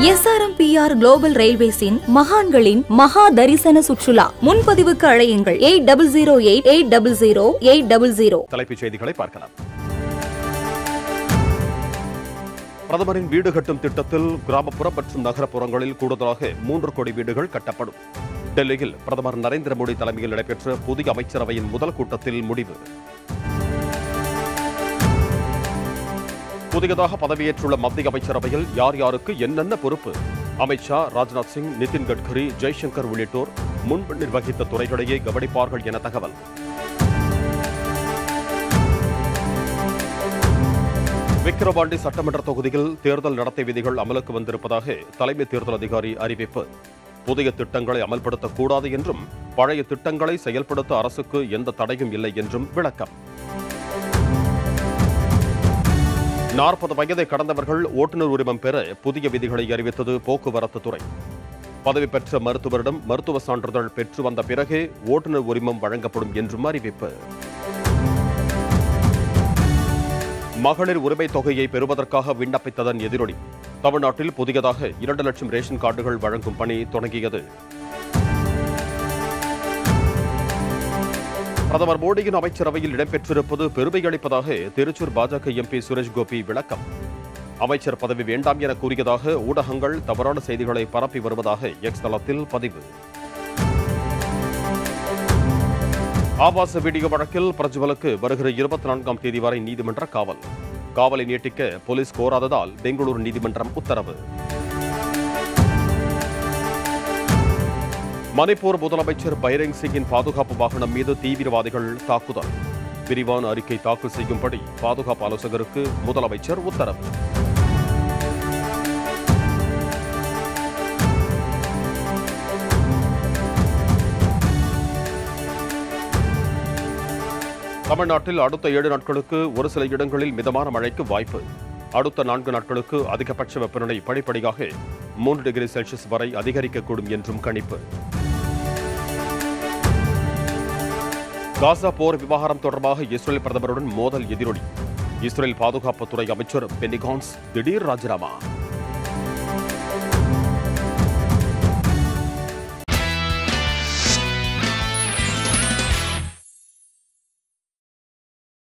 SRMPR global ரயில்வேஸின் மகான்களின் மகா தரிசன சுற்றுலா முன்பதிவுக்கு அழையுங்கள் eight double zero eight eight double zero eight double zero தலைப்புச் செய்திகளை பார்க்கலாம் பிரதமரின் வீடு கட்டும் திட்டத்தில் கிராமப்புற மற்றும் நகரப்புறங்களில் கூடுதலாக மூன்று கோடி வீடுகள் கட்டப்படும் டெல்லியில் பிரதமர் நரேந்திர மோடி தலைமையில் நடைபெற்ற புதிய அமைச்சரவையின் முதல் கூட்டத்தில் முடிவு புதியதாக பதவியேற்றுள்ள மத்திய அமைச்சரவையில் யார் யாருக்கு என்னென்ன பொறுப்பு அமித்ஷா ராஜ்நாத் சிங் நிதின் கட்கரி ஜெய்சங்கர் உள்ளிட்டோர் முன்பு நிர்வகித்த துறைகளையே கவனிப்பார்கள் என தகவல் விக்கிரவாண்டி சட்டமன்ற தொகுதியில் தேர்தல் நடத்தை விதிகள் அமலுக்கு வந்திருப்பதாக தலைமை தேர்தல் அதிகாரி அறிவிப்பு புதிய திட்டங்களை அமல்படுத்தக்கூடாது என்றும் பழைய திட்டங்களை செயல்படுத்த அரசுக்கு எந்த தடையும் இல்லை என்றும் விளக்கம் நாற்பது வயதை கடந்தவர்கள் ஓட்டுநர் உரிமம் பெற புதிய விதிகளை அறிவித்தது போக்குவரத்து துறை பதவி பெற்ற மருத்துவரிடம் மருத்துவ சான்றிதழ் பெற்று வந்த பிறகே ஓட்டுநர் உரிமம் வழங்கப்படும் என்றும் அறிவிப்பு மகளிர் உரிமை தொகையை பெறுவதற்காக விண்ணப்பித்ததன் எதிரொலி தமிழ்நாட்டில் புதியதாக இரண்டு லட்சம் ரேஷன் கார்டுகள் வழங்கும் பணி தொடங்கியது பிரதமர் மோடியின் அமைச்சரவையில் இடம்பெற்றிருப்பது பெருமை அளிப்பதாக திருச்சூர் பாஜக எம்பி சுரேஷ் கோபி விளக்கம் அமைச்சர் பதவி வேண்டாம் என கூறியதாக ஊடகங்கள் தவறான செய்திகளை பரப்பி வருவதாக எக்ஸ் தளத்தில் பதிவு ஆபாச வீடியோ வழக்கில் பிரஜ்வலுக்கு வருகிற இருபத்தி நான்காம் தேதி வரை நீதிமன்ற காவல் காவலை நீட்டிக்க போலீஸ் கோராததால் பெங்களூரு நீதிமன்றம் உத்தரவு மணிப்பூர் முதலமைச்சர் பைரங் சிங்கின் பாதுகாப்பு வாகனம் மீது தீவிரவாதிகள் தாக்குதல் விரிவான அறிக்கை தாக்கல் செய்யும்படி பாதுகாப்பு ஆலோசகருக்கு முதலமைச்சர் உத்தரவு தமிழ்நாட்டில் அடுத்த ஏழு நாட்களுக்கு ஒரு சில இடங்களில் மிதமான மழைக்கு வாய்ப்பு அடுத்த நான்கு நாட்களுக்கு அதிகபட்ச வெப்பநிலை படிப்படியாக மூன்று டிகிரி செல்சியஸ் வரை அதிகரிக்கக்கூடும் என்றும் கணிப்பு காசா போர் விவகாரம் தொடர்பாக இஸ்ரேல் பிரதமருடன் மோதல் எதிரொலி இஸ்ரேல் பாதுகாப்புத்துறை அமைச்சர் பெனிகான்ஸ் திடீர் ராஜினாமா